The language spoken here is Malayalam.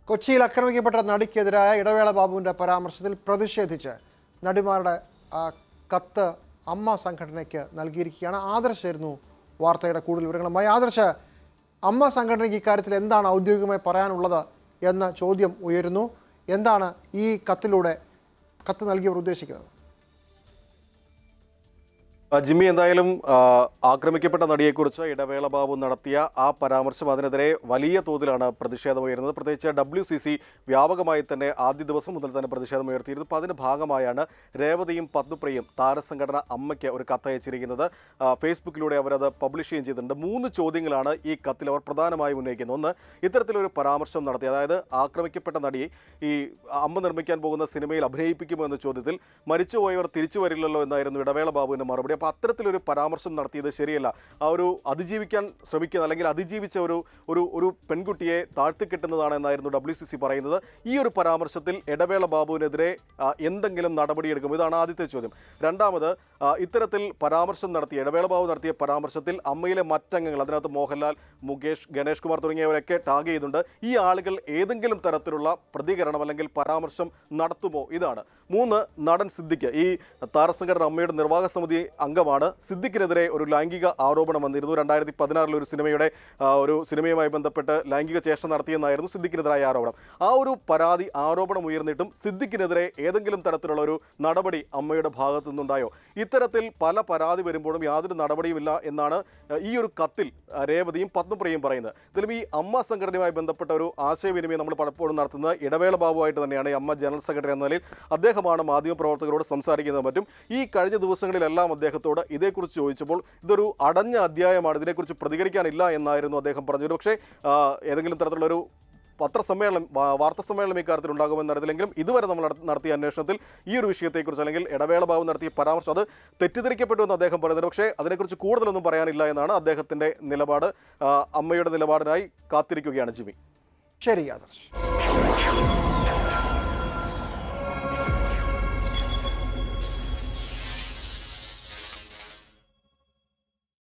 കൊച്ചിയിൽ ആക്രമിക്കപ്പെട്ട നടിക്കെതിരായ ഇടവേള ബാബുവിൻ്റെ പരാമർശത്തിൽ പ്രതിഷേധിച്ച് നടിമാരുടെ ആ, കത്ത് അമ്മ സംഘടനയ്ക്ക് നൽകിയിരിക്കുകയാണ് ആദർശായിരുന്നു വാർത്തയുടെ കൂടുതൽ വിവരങ്ങളുമായി ആദർശ് അമ്മ സംഘടനയ്ക്ക് ഇക്കാര്യത്തിൽ എന്താണ് ഔദ്യോഗികമായി പറയാനുള്ളത് എന്ന ചോദ്യം ഉയരുന്നു എന്താണ് ഈ കത്തിലൂടെ കത്ത് നൽകിയവർ ഉദ്ദേശിക്കുന്നത് ആ, ജിമ്മി എന്തായാലും ആ, ആക്രമിക്കപ്പെട്ട നടിയെക്കുറിച്ച് ഇടവേള ബാബു നടത്തിയ ആ പരാമർശം അതിനെതിരെ വലിയ തോതിലാണ് പ്രതിഷേധം ഉയരുന്നത് പ്രത്യേകിച്ച് ഡബ്ല്യു സി സി വ്യാപകമായി തന്നെ ആദ്യ ദിവസം മുതൽ തന്നെ പ്രതിഷേധം ഉയർത്തിയിരുന്നു അപ്പോൾ അതിൻ്റെ ഭാഗമായാണ് രേവതിയും പത്മപ്രിയയും താരസംഘടന അമ്മയ്ക്ക് ഒരു കത്ത് അയച്ചിരിക്കുന്നത് ആ, ഫേസ്ബുക്കിലൂടെ അവരത് പബ്ലിഷ് ചെയ്യുകയും ചെയ്തിട്ടുണ്ട് മൂന്ന് ചോദ്യങ്ങളാണ് ഈ കത്തിൽ അവർ പ്രധാനമായും ഉന്നയിക്കുന്നത് ഒന്ന് ഇത്തരത്തിലൊരു പരാമർശം നടത്തി അതായത് ആക്രമിക്കപ്പെട്ട നടിയെ ഈ അമ്മ നിർമ്മിക്കാൻ പോകുന്ന സിനിമയിൽ അഭിനയിപ്പിക്കുമോ എന്ന ചോദ്യത്തിൽ മരിച്ചുപോയവർ തിരിച്ചു വരില്ലല്ലോ എന്നായിരുന്നു ഇടവേള ബാബുവിൻ്റെ മറുപടി അപ്പോൾ അത്തരത്തിലൊരു പരാമർശം നടത്തിയത് ശരിയല്ല ആ ഒരു അതിജീവിക്കാൻ ശ്രമിക്കുന്ന അല്ലെങ്കിൽ അതിജീവിച്ച ഒരു ഒരു ഒരു പെൺകുട്ടിയെ താഴ്ത്തിക്കെട്ടുന്നതാണ് എന്നായിരുന്നു ഡബ്ല്യു സി സി പറയുന്നത് ഈ ഒരു പരാമർശത്തിൽ ഇടവേള ബാബുവിനെതിരെ ആ, എന്തെങ്കിലും നടപടിയെടുക്കും ഇതാണ് ആദ്യത്തെ ചോദ്യം രണ്ടാമത് ആ, ഇത്തരത്തിൽ പരാമർശം നടത്തിയ ഇടവേള ബാബു നടത്തിയ പരാമർശത്തിൽ അമ്മയിലെ മറ്റംഗങ്ങൾ അതിനകത്ത് മോഹൻലാൽ മുകേഷ് ഗണേഷ് കുമാർ തുടങ്ങിയവരൊക്കെ ടാഗ് ചെയ്യുന്നുണ്ട് ഈ ആളുകൾ ഏതെങ്കിലും തരത്തിലുള്ള പ്രതികരണം അല്ലെങ്കിൽ പരാമർശം നടത്തുമോ ഇതാണ് മൂന്ന് നടൻ സിദ്ദിഖ് ഈ താരസംഘടന അമ്മയുടെ നിർവാഹക സമിതി അംഗമാണ് സിദ്ദിഖിനെതിരെ ഒരു ലൈംഗിക ആരോപണം വന്നിരുന്നു രണ്ടായിരത്തി പതിനാറിൽ ഒരു സിനിമയുടെ ആ, ഒരു സിനിമയുമായി ബന്ധപ്പെട്ട് ലൈംഗിക ചേഷ്ട നടത്തിയെന്നായിരുന്നു സിദ്ദിഖിനെതിരായ ആരോപണം ആ ഒരു പരാതി ആരോപണം ഉയർന്നിട്ടും സിദ്ദിഖിനെതിരെ ഏതെങ്കിലും തരത്തിലുള്ള ഒരു നടപടി അമ്മയുടെ ഭാഗത്തു നിന്നുണ്ടായോ ഇത്തരത്തിൽ പല പരാതി വരുമ്പോഴും യാതൊരു നടപടിയുമില്ല എന്നാണ് ആ, ഈ ഒരു കത്തിൽ ആ, രേവതിയും പത്മപ്രിയയും പറയുന്നത് ഇതിലും ഈ അമ്മ സംഘടനയുമായി ബന്ധപ്പെട്ട ഒരു ആശയവിനിമയം നമ്മൾ പലപ്പോഴും നടത്തുന്നത് ഇടവേള ബാബുവായിട്ട് തന്നെയാണ് ഈ അമ്മ ജനറൽ സെക്രട്ടറി എന്ന നിലയിൽ അദ്ദേഹമാണ് മാധ്യമപ്രവർത്തകരോട് സംസാരിക്കുന്നത് മറ്റും ഈ കഴിഞ്ഞ ദിവസങ്ങളിലെല്ലാം അദ്ദേഹത്തോട് ഇതേക്കുറിച്ച് ചോദിച്ചപ്പോൾ ഇതൊരു അടഞ്ഞ അധ്യായമാണ് ഇതിനെക്കുറിച്ച് പ്രതികരിക്കാനില്ല എന്നായിരുന്നു അദ്ദേഹം പറഞ്ഞത് പക്ഷേ ആ, ഏതെങ്കിലും തരത്തിലുള്ളൊരു പത്രസമ്മേളനം വാ- വാർത്താ സമ്മേളനം ഇക്കാര്യത്തിൽ ഉണ്ടാകുമെന്ന് അറിയത്തില്ലെങ്കിലും ഇതുവരെ നമ്മൾ നട- നടത്തിയ അന്വേഷണത്തിൽ ഈ ഒരു വിഷയത്തെക്കുറിച്ച് അല്ലെങ്കിൽ ഇടവേള ബാബു നടത്തിയ പരാമർശം അത് തെറ്റിദ്ധരിക്കപ്പെട്ടു എന്ന് അദ്ദേഹം പറയുന്നത് പക്ഷേ അതിനെക്കുറിച്ച് കൂടുതലൊന്നും പറയാനില്ല എന്നാണ് അദ്ദേഹത്തിൻ്റെ നിലപാട് ആ, അമ്മയുടെ നിലപാടിനായി കാത്തിരിക്കുകയാണ് ജിമ്മി ശരി ആദർശ്